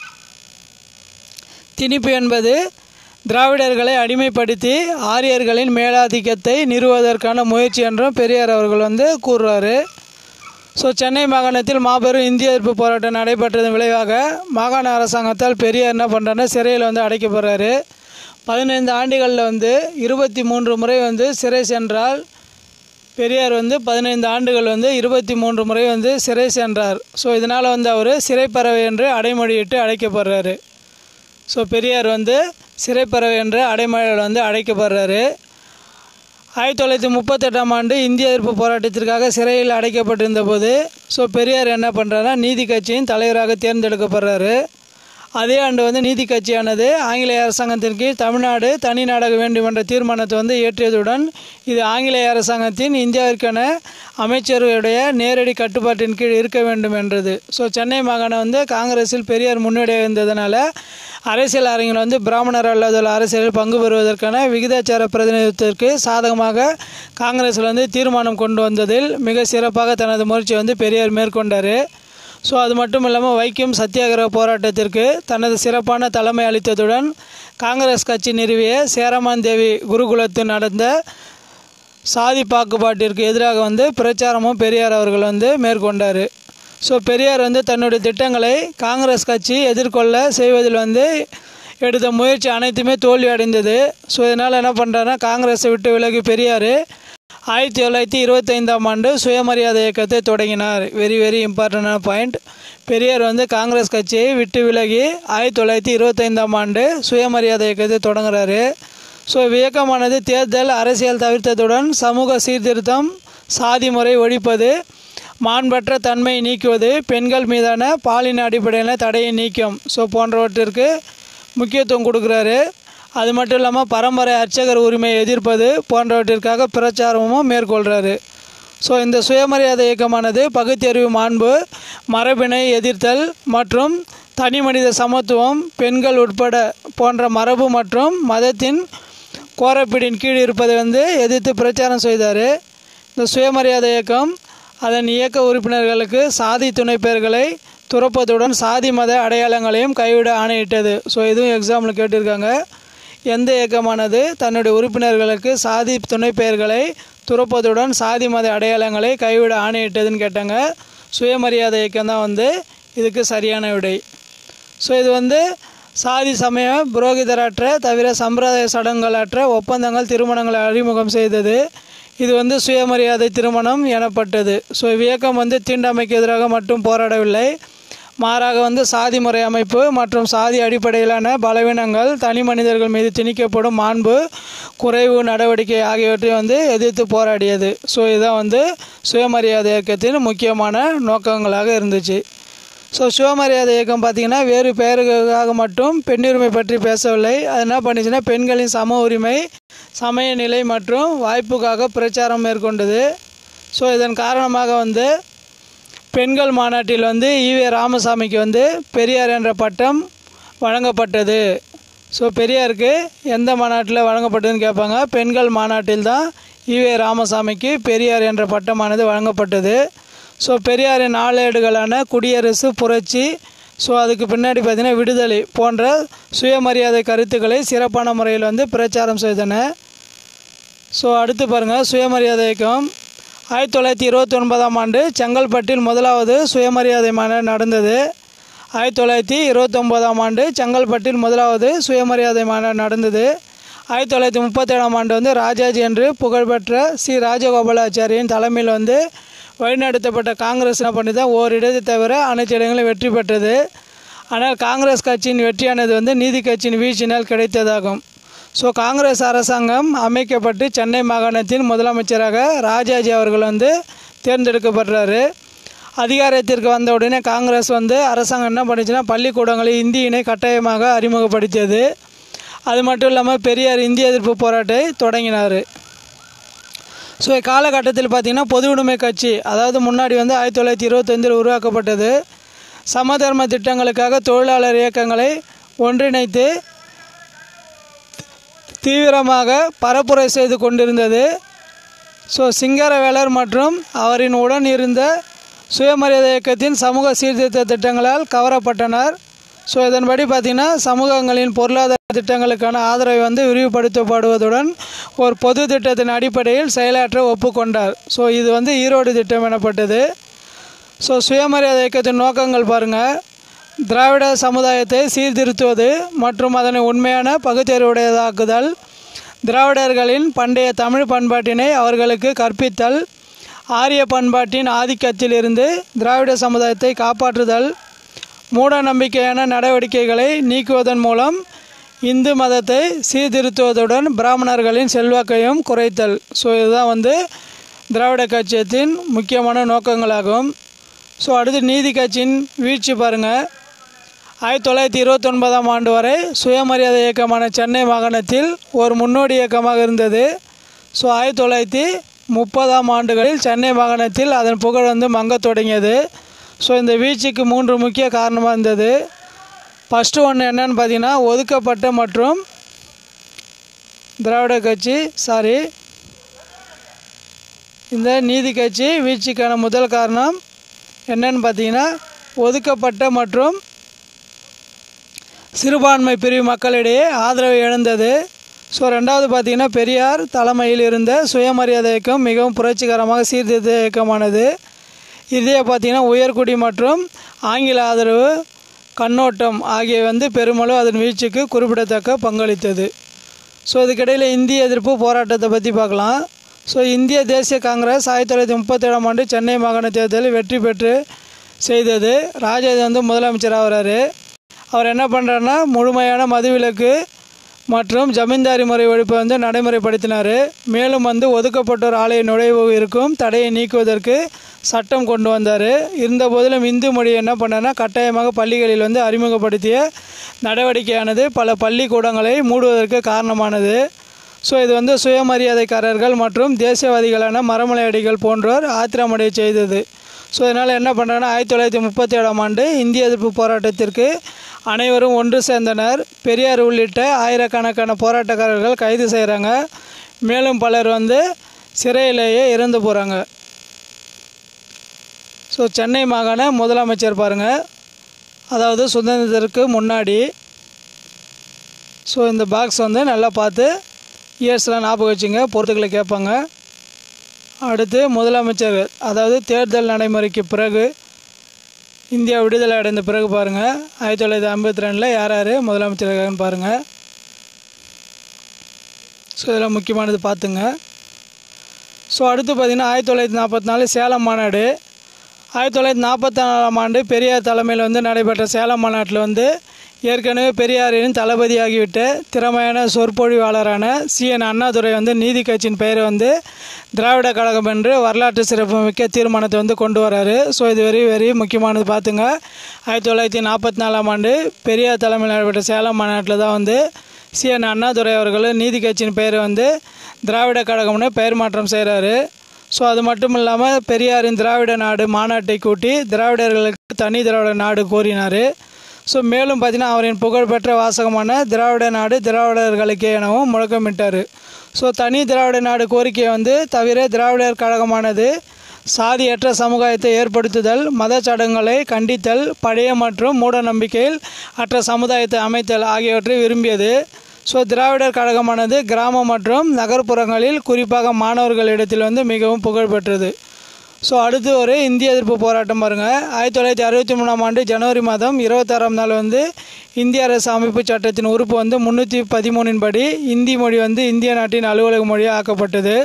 திணிப்பு என்பது திராவிடர்களை அடிமைப்படுத்தி ஆரியர்களின் மேலாதிக்கத்தை நிறுவுவதற்கான முயற்சி என்றும் பெரியார் அவர்கள் வந்து கூறுறாரு ஸோ சென்னை மாகாணத்தில் மாபெரும் இந்திய எதிர்ப்பு போராட்டம் நடைபெற்றதன் விளைவாக மாகாண அரசாங்கத்தால் பெரியார் என்ன பண்ணுறாருன்னா சிறையில் வந்து அடைக்கப்படுறாரு பதினைந்து ஆண்டுகளில் வந்து இருபத்தி மூன்று முறை வந்து சிறை சென்றால் பெரியார் வந்து பதினைந்து ஆண்டுகள் வந்து இருபத்தி மூன்று முறை வந்து சிறை சென்றார் ஸோ இதனால் வந்து அவர் சிறைப்பறவை என்று அடைமொழியிட்டு அழைக்கப்படுறாரு ஸோ பெரியார் வந்து சிறைப்பறவை என்ற அடைமொழியில் வந்து அழைக்கப்படுறாரு ஆயிரத்தி தொள்ளாயிரத்தி முப்பத்தெட்டாம் ஆண்டு இந்திய எதிர்ப்பு போராட்டத்திற்காக சிறையில் அடைக்கப்பட்டிருந்த போது ஸோ பெரியார் என்ன பண்ணுறாருன்னா நீதி கட்சியின் தலைவராக தேர்ந்தெடுக்கப்படுறாரு அதே ஆண்டு வந்து நீதி கட்சியானது ஆங்கிலேய அரசாங்கத்தின் கீழ் தமிழ்நாடு தனி நாடாக வேண்டும் என்ற தீர்மானத்தை வந்து இயற்றியதுடன் இது ஆங்கிலேய அரசாங்கத்தின் இந்தியாவிற்கான அமைச்சருடைய நேரடி கட்டுப்பாட்டின் கீழ் இருக்க வேண்டும் என்றது ஸோ சென்னை மாகாணம் வந்து காங்கிரஸில் பெரியார் முன்னேறிய இருந்ததுனால அரசியல் அரங்கில் வந்து பிராமணர் அல்லாத அரசியலில் பங்கு பெறுவதற்கான விகிதாச்சார பிரதிநிதித்துவத்திற்கு சாதகமாக காங்கிரஸில் வந்து தீர்மானம் கொண்டு வந்ததில் மிக சிறப்பாக தனது முயற்சியை வந்து பெரியார் மேற்கொண்டார் ஸோ அது மட்டும் இல்லாமல் வைக்கம் சத்தியாகிரக போராட்டத்திற்கு தனது சிறப்பான தலைமை அளித்ததுடன் காங்கிரஸ் கட்சி நிறுவிய சேரமான் தேவி குருகுலத்தில் நடந்த சாதி பாகுபாட்டிற்கு எதிராக வந்து பிரச்சாரமும் பெரியார் அவர்கள் வந்து மேற்கொண்டார் ஸோ பெரியார் வந்து தன்னுடைய திட்டங்களை காங்கிரஸ் கட்சி எதிர்கொள்ள செய்வதில் வந்து எடுத்த முயற்சி அனைத்துமே தோல்வி அடைந்தது ஸோ இதனால் என்ன பண்ணுறாருன்னா காங்கிரஸை விட்டு விலகி பெரியார் ஆயிரத்தி தொள்ளாயிரத்தி இருபத்தைந்தாம் ஆண்டு சுயமரியாதை இயக்கத்தை தொடங்கினார் வெரி வெரி இம்பார்ட்டண்டான பாயிண்ட் பெரியார் வந்து காங்கிரஸ் கட்சியை விட்டு விலகி ஆயிரத்தி தொள்ளாயிரத்தி இருபத்தைந்தாம் ஆண்டு சுயமரியாதை இயக்கத்தை தொடங்குறாரு ஸோ இயக்கமானது தேர்தல் அரசியல் தவிர்த்ததுடன் சமூக சீர்திருத்தம் சாதி முறை ஒழிப்பது மாண்பற்ற தன்மை நீக்குவது பெண்கள் மீதான பாலின அடிப்படையில் தடையை நீக்கும் ஸோ போன்றவற்றிற்கு முக்கியத்துவம் கொடுக்குறாரு அது மட்டும் இல்லாமல் பரம்பரை அர்ச்சகர் உரிமையை எதிர்ப்பது போன்றவற்றிற்காக பிரச்சாரமும் மேற்கொள்கிறாரு ஸோ இந்த சுயமரியாதை இயக்கமானது பகுத்தறிவு மாண்பு மரபினை எதிர்த்தல் மற்றும் தனி மனித சமத்துவம் பெண்கள் உட்பட போன்ற மரபு மற்றும் மதத்தின் கோரப்பீடின் கீழ் இருப்பதை வந்து எதிர்த்து பிரச்சாரம் செய்தார் இந்த சுயமரியாதை இயக்கம் அதன் இயக்க உறுப்பினர்களுக்கு சாதி துணை பெயர்களை துறப்பதுடன் சாதி மத அடையாளங்களையும் கைவிட ஆணையிட்டது ஸோ இதுவும் எக்ஸாம்பிள் கேட்டிருக்காங்க எந்த இயக்கமானது தன்னுடைய உறுப்பினர்களுக்கு சாதி துணை பெயர்களை துறப்பதுடன் சாதி மத அடையாளங்களை கைவிட ஆணையிட்டதுன்னு கேட்டாங்க சுயமரியாதை இயக்கம் தான் வந்து இதுக்கு சரியான விடை ஸோ இது வந்து சாதி சமய புரோகிதரற்ற தவிர சம்பிரதாய சடங்குகளற்ற ஒப்பந்தங்கள் திருமணங்களை அறிமுகம் செய்தது இது வந்து சுயமரியாதை திருமணம் எனப்பட்டது ஸோ இவ்வியக்கம் வந்து தீண்டாமைக்கு எதிராக மட்டும் போராடவில்லை மாறாக வந்து சாதி முறை அமைப்பு மற்றும் சாதி அடிப்படையிலான பலவீனங்கள் தனி மனிதர்கள் மீது திணிக்கப்படும் மாண்பு குறைவு நடவடிக்கை ஆகியவற்றை வந்து எதிர்த்து போராடியது ஸோ இதுதான் வந்து சுயமரியாதை இயக்கத்தின் முக்கியமான நோக்கங்களாக இருந்துச்சு ஸோ சுயமரியாதை இயக்கம் பார்த்திங்கன்னா வேறு பெயருக்காக மட்டும் பெண்ணுரிமை பற்றி பேசவில்லை அது என்ன பண்ணுச்சுன்னா பெண்களின் சம உரிமை சமய நிலை மற்றும் வாய்ப்புக்காக பிரச்சாரம் மேற்கொண்டது ஸோ இதன் காரணமாக வந்து பெண்கள் மாநாட்டில் வந்து ஈவே ராமசாமிக்கு வந்து பெரியார் என்ற பட்டம் வழங்கப்பட்டது ஸோ பெரியாருக்கு எந்த மாநாட்டில் வழங்கப்பட்டதுன்னு கேட்பாங்க பெண்கள் மாநாட்டில் தான் ஈவே ராமசாமிக்கு பெரியார் என்ற பட்டமானது வழங்கப்பட்டது ஸோ பெரியாரின் நாளேடுகளான குடியரசு புரட்சி ஸோ அதுக்கு பின்னாடி பார்த்திங்கன்னா விடுதலை போன்ற சுயமரியாதை கருத்துக்களை சிறப்பான முறையில் வந்து பிரச்சாரம் செய்தன ஸோ அடுத்து பாருங்கள் சுயமரியாதை இயக்கம் ஆயிரத்தி தொள்ளாயிரத்தி இருபத்தி ஒன்பதாம் ஆண்டு செங்கல்பட்டில் முதலாவது சுயமரியாதை மாநாடு நடந்தது ஆயிரத்தி தொள்ளாயிரத்தி இருபத்தொம்போதாம் ஆண்டு செங்கல்பட்டில் முதலாவது சுயமரியாதை மாநாடு நடந்தது ஆயிரத்தி தொள்ளாயிரத்தி முப்பத்தேழாம் ஆண்டு வந்து ராஜாஜி என்று புகழ்பெற்ற சி ராஜகோபாலாச்சாரியின் தலைமையில் வந்து வழிநடத்தப்பட்ட காங்கிரஸ் என்ன பண்ணி தான் ஓரிடத்தை தவிர அனைத்து இடங்களும் வெற்றி பெற்றது ஆனால் காங்கிரஸ் கட்சியின் வெற்றியானது வந்து நீதி கட்சியின் வீழ்ச்சியினால் கிடைத்ததாகும் ஸோ காங்கிரஸ் அரசாங்கம் அமைக்கப்பட்டு சென்னை மாகாணத்தின் முதலமைச்சராக ராஜாஜி அவர்கள் வந்து தேர்ந்தெடுக்கப்படுறாரு அதிகாரத்திற்கு வந்த உடனே காங்கிரஸ் வந்து அரசாங்கம் என்ன பண்ணுச்சுன்னா பள்ளிக்கூடங்களில் இந்தியினை கட்டாயமாக அறிமுகப்படுத்தியது அது மட்டும் இல்லாமல் பெரியார் இந்திய எதிர்ப்பு போராட்டத்தை தொடங்கினார் ஸோ காலகட்டத்தில் பார்த்திங்கன்னா பொது உடைமை கட்சி அதாவது முன்னாடி வந்து ஆயிரத்தி தொள்ளாயிரத்தி இருபத்தஞ்சில் உருவாக்கப்பட்டது சமதர்ம திட்டங்களுக்காக தொழிலாளர் இயக்கங்களை ஒன்றிணைத்து தீவிரமாக பரப்புரை செய்து கொண்டிருந்தது ஸோ சிங்கரவேலர் மற்றும் அவரின் உடன் இருந்த சுயமரியாதை இயக்கத்தின் சமூக சீர்திருத்த திட்டங்களால் கவரப்பட்டனர் ஸோ இதன்படி பார்த்திங்கன்னா சமூகங்களின் பொருளாதார திட்டங்களுக்கான ஆதரவை வந்து விரிவுபடுத்தப்படுவதுடன் ஒரு பொது திட்டத்தின் அடிப்படையில் செயலாற்ற ஒப்புக்கொண்டார் ஸோ இது வந்து ஈரோடு திட்டம் எனப்பட்டது ஸோ சுயமரியாதை இயக்கத்தின் நோக்கங்கள் பாருங்கள் திராவிட சமுதாயத்தை சீர்திருத்துவது மற்றும் அதனை உண்மையான பகுத்தறிவுடையதாக்குதல் திராவிடர்களின் பண்டைய தமிழ் பண்பாட்டினை அவர்களுக்கு கற்பித்தல் ஆரிய பண்பாட்டின் ஆதிக்கத்திலிருந்து திராவிட சமுதாயத்தை காப்பாற்றுதல் மூட நம்பிக்கையான நடவடிக்கைகளை நீக்குவதன் மூலம் இந்து மதத்தை சீர்திருத்துவதுடன் பிராமணர்களின் செல்வாக்கையும் குறைத்தல் ஸோ இதுதான் வந்து திராவிட கட்சியத்தின் முக்கியமான நோக்கங்களாகும் ஸோ அடுத்து நீதி கட்சியின் வீழ்ச்சி பாருங்கள் ஆயிரத்தி தொள்ளாயிரத்தி இருபத்தொன்பதாம் ஆண்டு வரை சுயமரியாதை இயக்கமான சென்னை மாகாணத்தில் ஒரு முன்னோடி இயக்கமாக இருந்தது ஸோ ஆயிரத்தி தொள்ளாயிரத்தி முப்பதாம் ஆண்டுகளில் சென்னை மாகாணத்தில் அதன் புகழ் வந்து மங்கத் தொடங்கியது ஸோ இந்த வீழ்ச்சிக்கு மூன்று முக்கிய காரணமாக இருந்தது ஃபஸ்ட்டு ஒன்று என்னன்னு பார்த்தீங்கன்னா ஒதுக்கப்பட்ட மற்றும் திராவிட கட்சி சாரி இந்த நீதி கட்சி வீழ்ச்சிக்கான முதல் காரணம் என்னன்னு பார்த்தீங்கன்னா ஒதுக்கப்பட்ட மற்றும் சிறுபான்மை பிரிவு மக்களிடையே ஆதரவை இழந்தது ஸோ ரெண்டாவது பார்த்தீங்கன்னா பெரியார் தலைமையில் இருந்த சுயமரியாதை இயக்கம் மிகவும் புரட்சிகரமாக சீர்திருத்த இயக்கமானது இதே பார்த்தீங்கன்னா உயர்குடி மற்றும் ஆங்கில ஆதரவு கண்ணோட்டம் ஆகியவை வந்து பெருமளவு அதன் வீழ்ச்சிக்கு குறிப்பிடத்தக்க பங்களித்தது ஸோ இதுக்கிடையில் இந்திய எதிர்ப்பு போராட்டத்தை பற்றி பார்க்கலாம் ஸோ இந்திய தேசிய காங்கிரஸ் ஆயிரத்தி தொள்ளாயிரத்தி முப்பத்தேழாம் ஆண்டு சென்னை மாகாண தேர்தலில் வெற்றி பெற்று செய்தது ராஜாஜி வந்து முதலமைச்சர் ஆகிறாரு அவர் என்ன பண்ணுறாருன்னா முழுமையான மதுவிலக்கு மற்றும் ஜமீன்தாரி முறை ஒழிப்பை வந்து நடைமுறைப்படுத்தினார் மேலும் வந்து ஒதுக்கப்பட்டோர் ஆலய நுழைவு இருக்கும் தடையை நீக்குவதற்கு சட்டம் கொண்டு வந்தார் இருந்த போதிலும் இந்து மொழியை என்ன பண்ணார்னா கட்டாயமாக பள்ளிகளில் வந்து அறிமுகப்படுத்திய நடவடிக்கையானது பல பள்ளிக்கூடங்களை மூடுவதற்கு காரணமானது ஸோ இது வந்து சுயமரியாதைக்காரர்கள் மற்றும் தேசியவாதிகளான மரமலையடிகள் போன்றோர் ஆத்திரமடைய செய்தது ஸோ இதனால் என்ன பண்ணுறாங்கன்னா ஆயிரத்தி தொள்ளாயிரத்தி முப்பத்தி ஏழாம் ஆண்டு இந்திய எதிர்ப்பு போராட்டத்திற்கு அனைவரும் ஒன்று சேர்ந்தனர் பெரியார் உள்ளிட்ட ஆயிரக்கணக்கான போராட்டக்காரர்கள் கைது செய்கிறாங்க மேலும் பலர் வந்து சிறையிலேயே இறந்து போகிறாங்க ஸோ சென்னை மாகாண முதலமைச்சர் பாருங்கள் அதாவது சுதந்திரத்திற்கு முன்னாடி ஸோ இந்த பாக்ஸ் வந்து நல்லா பார்த்து இயர்ஸ்லாம் ஞாபகம் வச்சுங்க பொறுத்துக்களை கேட்பாங்க அடுத்து முதலமைச்சர் அதாவது தேர்தல் நடைமுறைக்கு பிறகு இந்தியா விடுதலை அடைந்த பிறகு பாருங்கள் ஆயிரத்தி தொள்ளாயிரத்தி ஐம்பத்தி ரெண்டில் யார் யார் முதலமைச்சர் இருக்காங்கன்னு பாருங்கள் ஸோ இதெல்லாம் முக்கியமானது பார்த்துங்க ஸோ அடுத்து பார்த்திங்கன்னா ஆயிரத்தி தொள்ளாயிரத்தி நாற்பத்தி நாலு சேலம் மாநாடு ஆயிரத்தி தொள்ளாயிரத்தி நாற்பத்தி நாலாம் ஆண்டு பெரியார் தலைமையில் வந்து நடைபெற்ற சேலம் மாநாட்டில் வந்து ஏற்கனவே பெரியாரின் தளபதியாகிவிட்ட திறமையான சொற்பொழிவாளரான சிஎன் அண்ணாதுரை வந்து நீதி கட்சியின் பெயரை வந்து திராவிட கழகம் என்று வரலாற்று சிறப்புமிக்க தீர்மானத்தை வந்து கொண்டு வராரு ஸோ இது வெரி வெரி முக்கியமானது பார்த்துங்க ஆயிரத்தி தொள்ளாயிரத்தி நாற்பத்தி நாலாம் ஆண்டு பெரியார் தலைமையில் நடைபெற்ற சேலம் மாநாட்டில் தான் வந்து சிஎன் அண்ணாதுரை அவர்கள் நீதி கட்சியின் பெயரை வந்து திராவிட கழகம்னு பெயர் மாற்றம் செய்கிறாரு ஸோ அது மட்டும் இல்லாமல் பெரியாரின் திராவிட நாடு மாநாட்டை கூட்டி திராவிடர்களுக்கு தனி திராவிட நாடு கோரினார் ஸோ மேலும் பார்த்தீங்கன்னா அவரின் புகழ்பெற்ற வாசகமான திராவிட நாடு திராவிடர்களுக்கே எனவும் முழக்கமிட்டார் ஸோ தனி திராவிட நாடு கோரிக்கையை வந்து தவிர திராவிடர் கழகமானது சாதியற்ற சமுதாயத்தை ஏற்படுத்துதல் மத சடங்குகளை கண்டித்தல் பழைய மற்றும் மூட நம்பிக்கையில் அற்ற சமுதாயத்தை அமைத்தல் ஆகியவற்றை விரும்பியது ஸோ திராவிடர் கழகமானது கிராமம் மற்றும் நகர்ப்புறங்களில் குறிப்பாக மாணவர்களிடத்தில் வந்து மிகவும் புகழ் பெற்றது ஸோ அடுத்து ஒரு இந்திய எதிர்ப்பு போராட்டம் பாருங்கள் ஆயிரத்தி தொள்ளாயிரத்தி அறுபத்தி மூணாம் ஆண்டு ஜனவரி மாதம் இருபத்தாறாம் நாள் வந்து இந்திய அரசு அமைப்பு சட்டத்தின் உறுப்பு வந்து முந்நூற்றி பதிமூணின் படி இந்தி மொழி வந்து இந்திய நாட்டின் அலுவலக மொழியாக ஆக்கப்பட்டது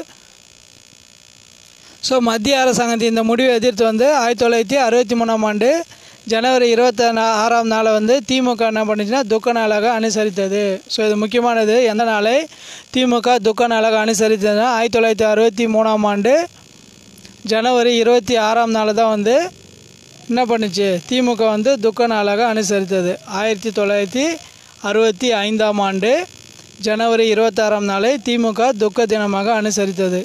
ஸோ மத்திய அரசாங்கத்தின் இந்த முடிவை எதிர்த்து வந்து ஆயிரத்தி தொள்ளாயிரத்தி அறுபத்தி மூணாம் ஆண்டு ஜனவரி இருபத்தி ஆறாம் நாளை வந்து திமுக என்ன பண்ணுச்சுன்னா துக்க நாளாக அனுசரித்தது ஸோ இது முக்கியமானது எந்த நாளை திமுக துக்க நாளாக அனுசரித்ததுன்னா ஆயிரத்தி தொள்ளாயிரத்தி அறுபத்தி மூணாம் ஆண்டு ஜனவரி இருபத்தி ஆறாம் நாள் தான் வந்து என்ன பண்ணுச்சு திமுக வந்து துக்க நாளாக அனுசரித்தது ஆயிரத்தி தொள்ளாயிரத்தி அறுபத்தி ஐந்தாம் ஆண்டு ஜனவரி இருபத்தாறாம் நாளை திமுக துக்க தினமாக அனுசரித்தது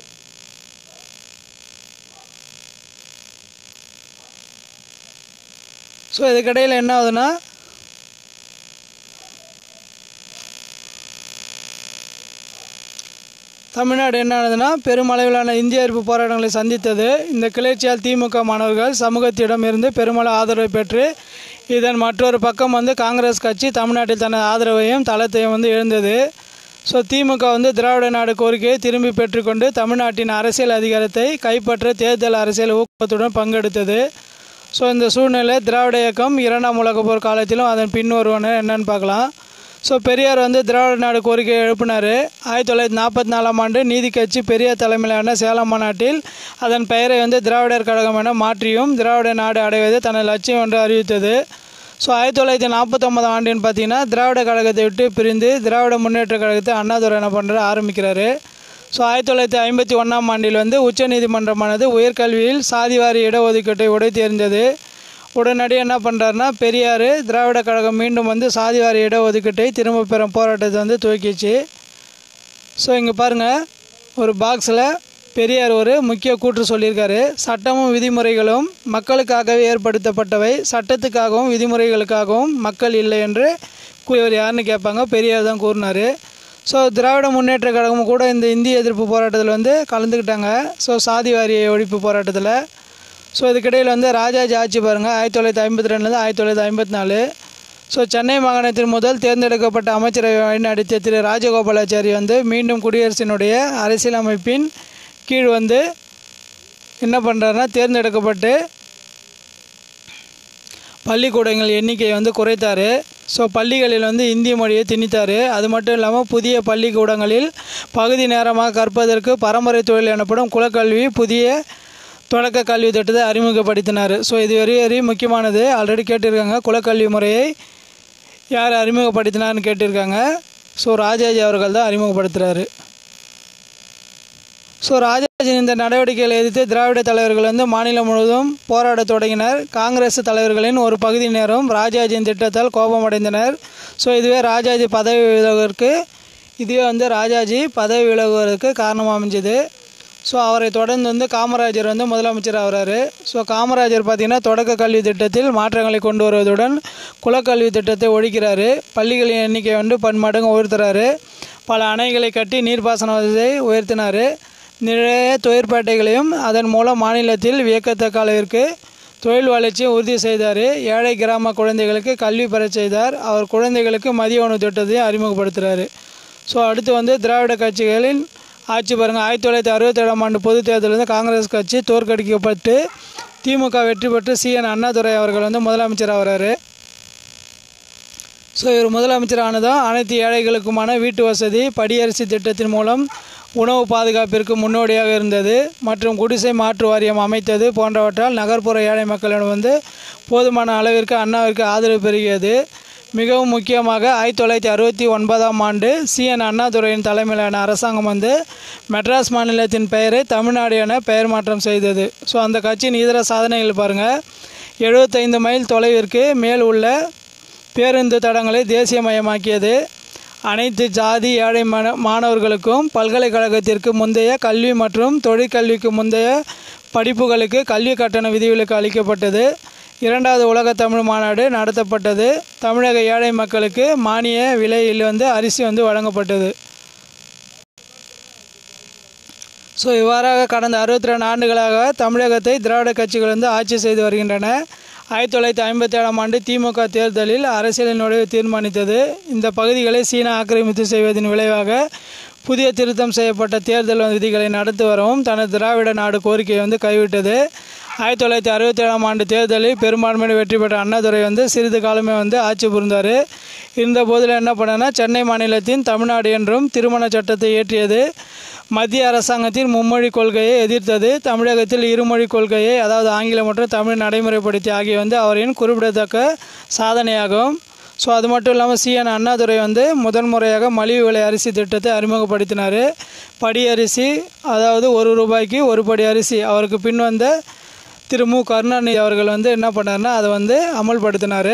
ஸோ இதுக்கிடையில் என்ன ஆகுதுன்னா தமிழ்நாடு என்ன ஆனதுன்னா பெருமளவிலான இந்திய எதிர்ப்பு போராட்டங்களை சந்தித்தது இந்த கிளர்ச்சியால் திமுக மாணவர்கள் சமூகத்திடம் இருந்து பெருமளவு ஆதரவை பெற்று இதன் மற்றொரு பக்கம் வந்து காங்கிரஸ் கட்சி தமிழ்நாட்டில் தனது ஆதரவையும் தளத்தையும் வந்து எழுந்தது ஸோ திமுக வந்து திராவிட நாடு கோரிக்கையை திரும்பி பெற்றுக்கொண்டு தமிழ்நாட்டின் அரசியல் அதிகாரத்தை கைப்பற்ற தேர்தல் அரசியல் ஊக்கத்துடன் பங்கெடுத்தது ஸோ இந்த சூழ்நிலை திராவிட இயக்கம் இரண்டாம் உலகப் போர் காலத்திலும் அதன் பின் வருவன என்னன்னு பார்க்கலாம் ஸோ பெரியார் வந்து திராவிட நாடு கோரிக்கையை எழுப்பினார் ஆயிரத்தி தொள்ளாயிரத்தி நாற்பத்தி நாலாம் ஆண்டு நீதி கட்சி பெரியார் தலைமையிலான சேலம் மாநாட்டில் அதன் பெயரை வந்து திராவிடர் கழகம் என மாற்றியும் திராவிட நாடு அடைவது தனது லட்சியம் என்று அறிவித்தது ஸோ ஆயிரத்தி தொள்ளாயிரத்தி நாற்பத்தொம்பதாம் ஆண்டுன்னு பார்த்தீங்கன்னா திராவிட கழகத்தை விட்டு பிரிந்து திராவிட முன்னேற்ற கழகத்தை அண்ணாதுரை என்ன பண்ணுற ஆரம்பிக்கிறாரு ஸோ ஆயிரத்தி தொள்ளாயிரத்தி ஐம்பத்தி ஒன்றாம் ஆண்டில் வந்து உச்சநீதிமன்றமானது உயர்கல்வியில் சாதிவாரி இடஒதுக்கீட்டை உடைத்து எறிந்தது உடனடியாக என்ன பண்ணுறாருனா பெரியார் திராவிட கழகம் மீண்டும் வந்து சாதிவாரி இடஒதுக்கீட்டை திரும்ப பெறும் போராட்டத்தை வந்து துவக்கிச்சு ஸோ இங்கே பாருங்கள் ஒரு பாக்ஸில் பெரியார் ஒரு முக்கிய கூற்று சொல்லியிருக்காரு சட்டமும் விதிமுறைகளும் மக்களுக்காகவே ஏற்படுத்தப்பட்டவை சட்டத்துக்காகவும் விதிமுறைகளுக்காகவும் மக்கள் இல்லை என்று கூறியவர் யாருன்னு கேட்பாங்க பெரியார் தான் கூறினார் ஸோ திராவிட முன்னேற்ற கழகமும் கூட இந்த இந்திய எதிர்ப்பு போராட்டத்தில் வந்து கலந்துக்கிட்டாங்க ஸோ சாதிவாரி ஒழிப்பு போராட்டத்தில் ஸோ இதுக்கிடையில் வந்து ராஜாஜி ஆட்சி பாருங்கள் ஆயிரத்தி தொள்ளாயிரத்தி ஐம்பத்தி ரெண்டுலேருந்து ஆயிரத்தி தொள்ளாயிரத்தி ஐம்பத்தி நாலு ஸோ சென்னை மாகாணத்தின் முதல் தேர்ந்தெடுக்கப்பட்ட அமைச்சரவை வழிநடத்திய திரு ராஜகோபாலாச்சாரி வந்து மீண்டும் குடியரசினுடைய அரசியலமைப்பின் கீழ் வந்து என்ன பண்ணுறாருன்னா தேர்ந்தெடுக்கப்பட்டு பள்ளிக்கூடங்கள் எண்ணிக்கையை வந்து குறைத்தார் ஸோ பள்ளிகளில் வந்து இந்திய மொழியை திணித்தார் அது மட்டும் இல்லாமல் புதிய பள்ளிக்கூடங்களில் பகுதி நேரமாக கற்பதற்கு பரம்பரை தொழில் எனப்படும் குலக்கல்வி புதிய தொடக்க கல்வி திட்டத்தை அறிமுகப்படுத்தினார் ஸோ இது வெரி வெரி முக்கியமானது ஆல்ரெடி கேட்டிருக்காங்க குலக்கல்வி முறையை யார் அறிமுகப்படுத்தினார்னு கேட்டிருக்காங்க ஸோ ராஜாஜி அவர்கள் தான் அறிமுகப்படுத்துகிறாரு ஸோ ராஜாஜின் இந்த நடவடிக்கைகளை எதிர்த்து திராவிட தலைவர்கள் வந்து மாநிலம் முழுவதும் போராடத் தொடங்கினர் காங்கிரஸ் தலைவர்களின் ஒரு பகுதியினரும் ராஜாஜியின் திட்டத்தால் கோபமடைந்தனர் ஸோ இதுவே ராஜாஜி பதவி விலகுவதற்கு இதுவே வந்து ராஜாஜி பதவி விலகுவதற்கு காரணமாக அமைஞ்சது ஸோ அவரை தொடர்ந்து வந்து காமராஜர் வந்து முதலமைச்சர் ஆகிறாரு ஸோ காமராஜர் பார்த்திங்கன்னா தொடக்க கல்வி திட்டத்தில் மாற்றங்களை கொண்டு வருவதுடன் குலக்கல்வி திட்டத்தை ஒழிக்கிறாரு பள்ளிகளின் எண்ணிக்கை வந்து பன்மடங்கு உயர்த்துறாரு பல அணைகளை கட்டி நீர்ப்பாசன வசதியை உயர்த்தினார் நிறைய தொழிற்பேட்டைகளையும் அதன் மூலம் மாநிலத்தில் வியக்கத்தக்க அளவிற்கு தொழில் வளர்ச்சியை உறுதி செய்தார் ஏழை கிராம குழந்தைகளுக்கு கல்வி பெறச் செய்தார் அவர் குழந்தைகளுக்கு மதிய உணவு திட்டத்தையும் அறிமுகப்படுத்துகிறாரு ஸோ அடுத்து வந்து திராவிட கட்சிகளின் ஆட்சி பாருங்கள் ஆயிரத்தி தொள்ளாயிரத்தி அறுபத்தேழாம் ஆண்டு பொதுத் தேர்தலில் வந்து காங்கிரஸ் கட்சி தோற்கடிக்கப்பட்டு திமுக வெற்றி பெற்று சிஎன் அண்ணாதுரை அவர்கள் வந்து முதலமைச்சர் ஆகிறாரு ஸோ இவர் முதலமைச்சர் ஆனதும் அனைத்து ஏழைகளுக்குமான வீட்டு வசதி படியரசி திட்டத்தின் மூலம் உணவு பாதுகாப்பிற்கு முன்னோடியாக இருந்தது மற்றும் குடிசை மாற்று வாரியம் அமைத்தது போன்றவற்றால் நகர்ப்புற ஏழை மக்களிடம் வந்து போதுமான அளவிற்கு அண்ணாவிற்கு ஆதரவு பெருகியது மிகவும் முக்கியமாக ஆயிரத்தி தொள்ளாயிரத்தி அறுபத்தி ஒன்பதாம் ஆண்டு சிஎன் அண்ணாதுரையின் தலைமையிலான அரசாங்கம் வந்து மெட்ராஸ் மாநிலத்தின் பெயரை தமிழ்நாடு என பெயர் மாற்றம் செய்தது ஸோ அந்த கட்சியின் இதர சாதனைகள் பாருங்கள் எழுபத்தைந்து மைல் தொலைவிற்கு மேல் உள்ள பேருந்து தடங்களை தேசியமயமாக்கியது அனைத்து ஜாதி ஏழை மாண மாணவர்களுக்கும் பல்கலைக்கழகத்திற்கு முந்தைய கல்வி மற்றும் தொழிற்கல்விக்கு முந்தைய படிப்புகளுக்கு கல்வி கட்டண விதிவிலக்கு அளிக்கப்பட்டது இரண்டாவது உலக தமிழ் மாநாடு நடத்தப்பட்டது தமிழக ஏழை மக்களுக்கு மானிய விலையில் வந்து அரிசி வந்து வழங்கப்பட்டது ஸோ இவ்வாறாக கடந்த அறுபத்தி ரெண்டு ஆண்டுகளாக தமிழகத்தை திராவிட கட்சிகள் வந்து ஆட்சி செய்து வருகின்றன ஆயிரத்தி தொள்ளாயிரத்தி ஐம்பத்தி ஏழாம் ஆண்டு திமுக தேர்தலில் அரசியலின் நுழைவு தீர்மானித்தது இந்த பகுதிகளை சீனா ஆக்கிரமித்து செய்வதன் விளைவாக புதிய திருத்தம் செய்யப்பட்ட தேர்தல் விதிகளை நடத்தி வரவும் தனது திராவிட நாடு கோரிக்கையை வந்து கைவிட்டது ஆயிரத்தி தொள்ளாயிரத்தி அறுபத்தி ஏழாம் ஆண்டு தேர்தலில் பெரும்பான்மையோடு வெற்றி பெற்ற அண்ணாதுரை வந்து சிறிது காலமே வந்து ஆட்சி புரிந்தார் இருந்த போதில் என்ன பண்ணனா சென்னை மாநிலத்தின் தமிழ்நாடு என்றும் திருமண சட்டத்தை இயற்றியது மத்திய அரசாங்கத்தின் மும்மொழி கொள்கையை எதிர்த்தது தமிழகத்தில் இருமொழி கொள்கையை அதாவது ஆங்கிலம் மற்றும் தமிழ் நடைமுறைப்படுத்தி ஆகிய வந்து அவரின் குறிப்பிடத்தக்க சாதனையாகும் ஸோ அது மட்டும் இல்லாமல் சிஎன் அண்ணாதுரை வந்து முதன் முறையாக மலிவு விலை அரிசி திட்டத்தை அறிமுகப்படுத்தினார் படி அரிசி அதாவது ஒரு ரூபாய்க்கு ஒரு படி அரிசி அவருக்கு பின் வந்த திரு மு கருணாநிதி அவர்கள் வந்து என்ன பண்ணார்னா அதை வந்து அமல்படுத்தினார்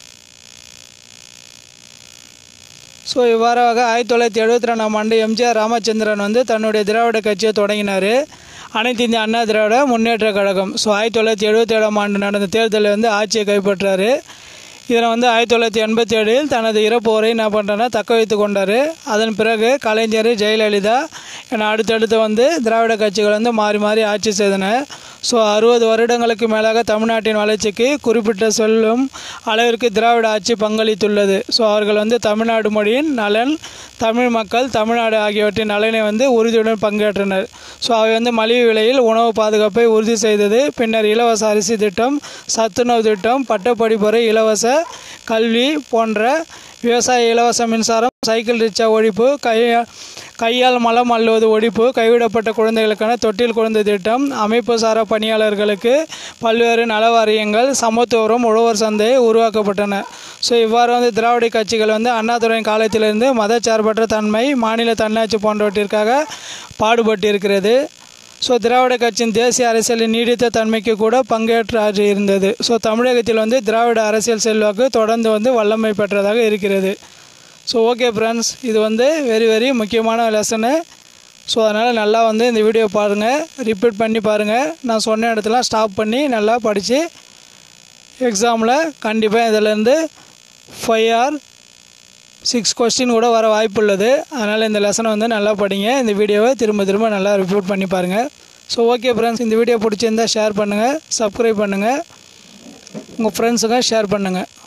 ஸோ இவ்வாறாக ஆயிரத்தி தொள்ளாயிரத்தி எழுபத்தி ரெண்டாம் ஆண்டு எம்ஜிஆர் ராமச்சந்திரன் வந்து தன்னுடைய திராவிட கட்சியை தொடங்கினார் அனைத்து இந்திய அண்ணா திராவிட முன்னேற்ற கழகம் ஸோ ஆயிரத்தி தொள்ளாயிரத்தி எழுபத்தி ஏழாம் ஆண்டு நடந்த தேர்தலில் வந்து ஆட்சியை கைப்பற்றாரு இதில் வந்து ஆயிரத்தி தொள்ளாயிரத்தி எண்பத்தி ஏழில் தனது இறப்பு வரை என்ன பண்ணுறேன்னா தக்க வைத்து கொண்டார் அதன் பிறகு கலைஞர் ஜெயலலிதா என அடுத்தடுத்து வந்து திராவிட கட்சிகள் வந்து மாறி மாறி ஆட்சி செய்தன ஸோ அறுபது வருடங்களுக்கு மேலாக தமிழ்நாட்டின் வளர்ச்சிக்கு குறிப்பிட்ட சொல்லும் அளவிற்கு திராவிட ஆட்சி பங்களித்துள்ளது ஸோ அவர்கள் வந்து தமிழ்நாடு மொழியின் நலன் தமிழ் மக்கள் தமிழ்நாடு ஆகியவற்றின் நலனை வந்து உறுதியுடன் பங்கேற்றனர் ஸோ அவை வந்து மலிவு விலையில் உணவு பாதுகாப்பை உறுதி செய்தது பின்னர் இலவச அரிசி திட்டம் சத்துணவு திட்டம் பட்டப்படிப்புரை இலவச கல்வி போன்ற விவசாய இலவச மின்சாரம் சைக்கிள் ரிக்ஷா ஒழிப்பு கை கையால் மலம் அள்ளுவது ஒழிப்பு கைவிடப்பட்ட குழந்தைகளுக்கான தொட்டில் குழந்தை திட்டம் அமைப்பு சாரா பணியாளர்களுக்கு பல்வேறு நல வாரியங்கள் சமத்துவம் உழவர் சந்தை உருவாக்கப்பட்டன ஸோ இவ்வாறு வந்து திராவிட கட்சிகள் வந்து அண்ணாதுரையின் காலத்திலிருந்து மதச்சார்பற்ற தன்மை மாநில தன்னாட்சி போன்றவற்றிற்காக பாடுபட்டிருக்கிறது ஸோ திராவிட கட்சியின் தேசிய அரசியலின் நீடித்த தன்மைக்கு கூட பங்கேற்றாற்றி இருந்தது ஸோ தமிழகத்தில் வந்து திராவிட அரசியல் செல்வாக்கு தொடர்ந்து வந்து வல்லமை பெற்றதாக இருக்கிறது ஸோ ஓகே ஃப்ரெண்ட்ஸ் இது வந்து வெரி வெரி முக்கியமான லெசனு ஸோ அதனால் நல்லா வந்து இந்த வீடியோ பாருங்கள் ரிப்பீட் பண்ணி பாருங்கள் நான் சொன்ன இடத்துல ஸ்டாப் பண்ணி நல்லா படித்து எக்ஸாமில் கண்டிப்பாக இதிலேருந்து ஃபைவ் ஆர் சிக்ஸ் கொஸ்டின் கூட வர வாய்ப்பு உள்ளது அதனால் இந்த லெசனை வந்து நல்லா படிங்க இந்த வீடியோவை திரும்ப திரும்ப நல்லா ரிப்பீட் பண்ணி பாருங்கள் ஸோ ஓகே ஃப்ரெண்ட்ஸ் இந்த வீடியோ பிடிச்சிருந்தால் ஷேர் பண்ணுங்கள் சப்ஸ்கிரைப் பண்ணுங்கள் உங்கள் ஃப்ரெண்ட்ஸுங்க ஷேர் பண்ணுங்கள்